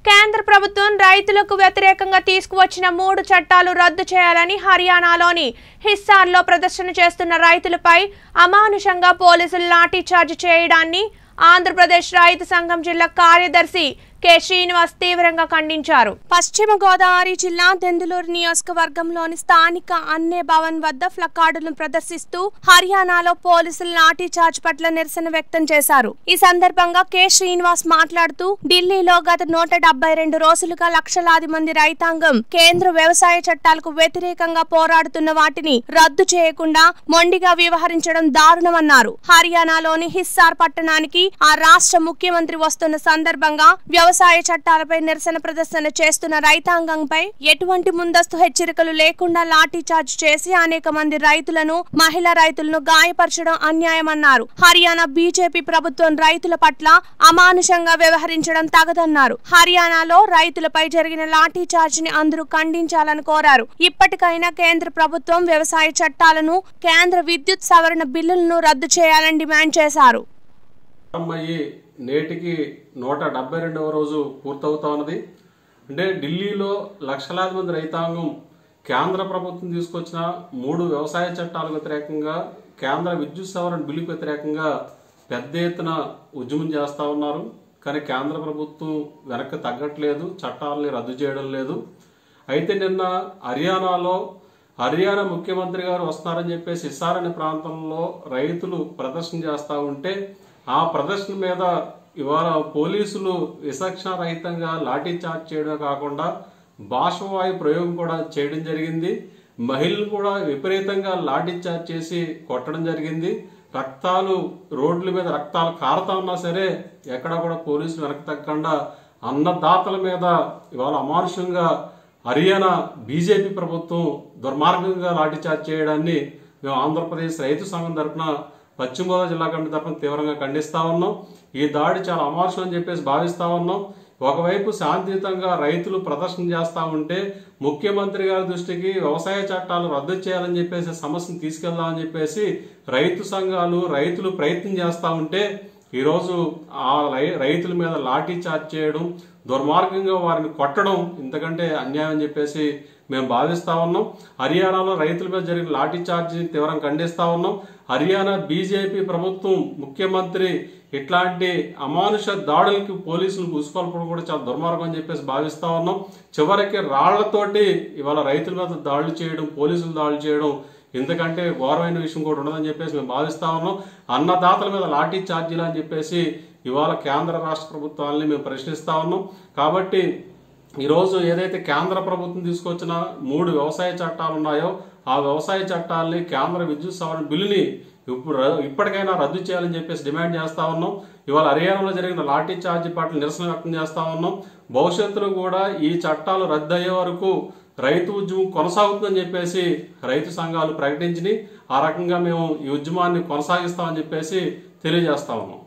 కేంద్ర ప్రభుత్వం రైతులకు వ్యతిరేకంగా తీసుకువచ్చిన మూడు చట్టాలు రద్దు చేయాలని హర్యానాలోని హిస్సార్లో ప్రదర్శన చేస్తున్న రైతులపై అమానుషంగా పోలీసులు లాఠీచార్జ్ చేయడాన్ని ఆంధ్రప్రదేశ్ రైతు సంఘం జిల్లా కార్యదర్శి కె శ్రీనివాస్ తీవ్రంగా ఖండించారు పశ్చిమ గోదావరి జిల్లా దెందులూరు నియోజకవర్గంలోని స్థానిక అన్నే భవన్ వద్ద ఫ్లకార్డులను ప్రదర్శిస్తూ హర్యానాలో పోలీసులు లాఠీచార్జ్ పట్ల నిరసన వ్యక్తం చేశారు ఈ సందర్భంగా కె శ్రీనివాస్ మాట్లాడుతూ ఢిల్లీలో గత నూట డెబ్బై రెండు రోజులుగా లక్షలాది మంది రైతాంగం కేంద్ర వ్యవసాయ చట్టాలకు వ్యతిరేకంగా పోరాడుతున్న వాటిని రద్దు చేయకుండా మొండిగా వ్యవహరించడం దారుణమన్నారు హర్యానాలోని హిస్సార్ పట్టణానికి ఆ రాష్ట్ర ముఖ్యమంత్రి వస్తున్న సందర్భంగా వ్యవసాయ చట్టాలపై నిరసన ప్రదర్శన చేస్తున్న రైతాంగంపై ఎటువంటి ముందస్తు హెచ్చరికలు లేకుండా లాఠీచార్జ్ చేసి అనేక మంది రైతులను మహిళా రైతులను గాయపరచడం అన్యాయమన్నారు హర్యానా బీజేపీ ప్రభుత్వం రైతుల పట్ల అమానుషంగా వ్యవహరించడం తగదన్నారు హర్యానాలో రైతులపై జరిగిన లాఠీచార్జ్ ని అందరూ ఖండించాలని కోరారు ఇప్పటికైనా కేంద్ర ప్రభుత్వం వ్యవసాయ చట్టాలను కేంద్ర విద్యుత్ సవరణ బిల్లులను రద్దు చేయాలని డిమాండ్ చేశారు ప్రారంభమయ్యి నేటికి నూట డెబ్బై రెండవ రోజు పూర్తవుతా ఉన్నది అంటే ఢిల్లీలో లక్షలాది మంది రైతాంగం కేంద్ర ప్రభుత్వం తీసుకొచ్చిన మూడు వ్యవసాయ చట్టాలకు వ్యతిరేకంగా కేంద్ర విద్యుత్ సవరణ బిల్లుకు వ్యతిరేకంగా పెద్ద ఎత్తున ఉద్యమం చేస్తూ ఉన్నారు కానీ కేంద్ర ప్రభుత్వం వెనక్కి తగ్గట్లేదు చట్టాలని రద్దు చేయడం లేదు అయితే నిన్న హర్యానాలో హర్యానా ముఖ్యమంత్రి గారు వస్తున్నారని చెప్పేసి హిస్సార్ అనే ప్రాంతంలో రైతులు ప్రదర్శన చేస్తూ ఉంటే ఆ ప్రదర్శన మీద ఇవాళ పోలీసులు విచక్షణ రహితంగా లాఠీ చార్జ్ చేయడమే కాకుండా బాష్పవాయు ప్రయోగం కూడా చేయడం జరిగింది మహిళలు కూడా విపరీతంగా లాఠీ చార్జ్ చేసి కొట్టడం జరిగింది రక్తాలు రోడ్ల మీద రక్తాలు కారుతా ఉన్నా సరే ఎక్కడా కూడా పోలీసులు వెనక్కి తగ్గకుండా అన్నదాతల మీద ఇవాళ అమానుషంగా హర్యానా బీజేపీ ప్రభుత్వం దుర్మార్గంగా లాఠీచార్జ్ చేయడాన్ని మేము ఆంధ్రప్రదేశ్ రైతు సంఘం తరఫున పశ్చిమ గోదావరి జిల్లా కమిటీ తరఫున తీవ్రంగా ఖండిస్తా ఉన్నాం ఈ దాడి చాలా అమానుషం అని చెప్పేసి భావిస్తా ఉన్నాం ఒకవైపు శాంతియుతంగా రైతులు ప్రదర్శన చేస్తా ఉంటే ముఖ్యమంత్రి గారి దృష్టికి వ్యవసాయ చట్టాలు రద్దు చేయాలని చెప్పేసి సమస్యను తీసుకెళ్దామని చెప్పేసి రైతు సంఘాలు రైతులు ప్రయత్నం చేస్తా ఉంటే ఈరోజు ఆ రై- రైతుల మీద లాఠీ చార్జ్ చేయడం దుర్మార్గంగా వారిని కొట్టడం ఇంతకంటే అన్యాయం అని చెప్పేసి మేము భావిస్తా ఉన్నాం హర్యానాలో రైతుల మీద జరిగిన లాఠీ చార్జిని తీవ్రంగా ఖండిస్తా ఉన్నాం హర్యానా బీజేపీ ప్రభుత్వం ముఖ్యమంత్రి ఇట్లాంటి అమానుష దాడులకి పోలీసులు ఉసుకొల్పడం కూడా చాలా దుర్మార్గం అని చెప్పేసి భావిస్తా ఉన్నాం చివరికి రాళ్లతోటి ఇవాళ రైతుల మీద దాడులు చేయడం పోలీసులు దాడులు చేయడం ఎందుకంటే ఘోరమైన విషయం కూడా ఉండదని చెప్పేసి మేము భావిస్తా ఉన్నాం అన్నదాతల మీద లాఠీ ఛార్జీలు అని చెప్పేసి ఇవాళ కేంద్ర రాష్ట్ర ప్రభుత్వాలని మేము ప్రశ్నిస్తా ఉన్నాం కాబట్టి ఈరోజు ఏదైతే కేంద్ర ప్రభుత్వం తీసుకొచ్చిన మూడు వ్యవసాయ చట్టాలు ఉన్నాయో ఆ వ్యవసాయ చట్టాలని కేంద్ర విద్యుత్ సవరణ బిల్లుని ఇప్పుడు ర- ఇప్పటికైనా రద్దు చేయాలని చెప్పేసి డిమాండ్ చేస్తా ఉన్నాం ఇవాళ హర్యానాలో జరిగిన లాఠీ ఛార్జీ పట్ల నిరసన వ్యక్తం చేస్తా ఉన్నాం భవిష్యత్తులో కూడా ఈ చట్టాలు రద్దు అయ్యే వరకు రైతు ఉద్యమం కొనసాగుతుందని చెప్పేసి రైతు సంఘాలు ప్రకటించినాయి ఆ రకంగా మేము ఈ ఉద్యమాన్ని కొనసాగిస్తామని చెప్పేసి తెలియజేస్తా ఉన్నాం